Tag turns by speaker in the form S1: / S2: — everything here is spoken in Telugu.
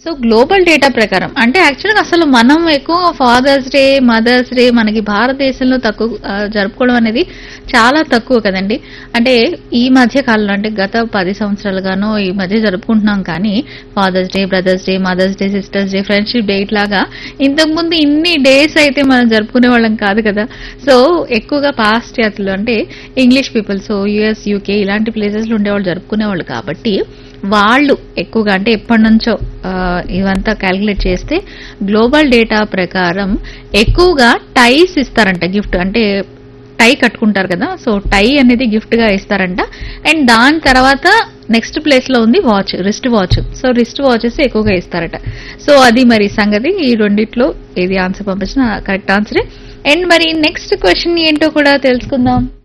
S1: సో గ్లోబల్ డేటా ప్రకారం అంటే యాక్చువల్గా అసలు మనం ఎక్కువ ఫాదర్స్ డే మదర్స్ డే మనకి భారతదేశంలో తక్కువ ఆ, జరుపుకోవడం అనేది చాలా తక్కువ కదండి అంటే ఈ మధ్య కాలంలో అంటే గత పది సంవత్సరాలుగానో ఈ మధ్య జరుపుకుంటున్నాం కానీ father's day brother's day mother's day sister's day friendship day ఇట్లాగా ఇంతకుముందు ఇన్ని డేస్ అయితే మనం జరుపుకునే వాళ్ళం కాదు కదా సో ఎక్కువగా పాశ్చాత్యులు అంటే English people so US UK ఇలాంటి ప్లేసెస్లో ఉండేవాళ్ళు జరుపుకునేవాళ్ళు కాబట్టి వాళ్ళు ఎక్కువగా అంటే ఎప్పటి నుంచో ఆ, ఇవంతా క్యాలిక్యులేట్ చేస్తే గ్లోబల్ డేటా ప్రకారం ఎక్కువగా టైస్ ఇస్తారంట గిఫ్ట్ అంటే టై కట్టుకుంటారు కదా సో టై అనేది గిఫ్ట్ గా ఇస్తారంట అండ్ దాని తర్వాత నెక్స్ట్ ప్లేస్ లో ఉంది watch wrist watch so wrist watches ఎక్కువగా ఇస్తారట సో అది మరి సంగతి ఈ రెండిట్లో ఏది ఆన్సర్ పంపించిన కరెక్ట్ ఆన్సరే అండ్ మరి నెక్స్ట్ క్వశ్చన్ ఏంటో కూడా తెలుసుకుందాం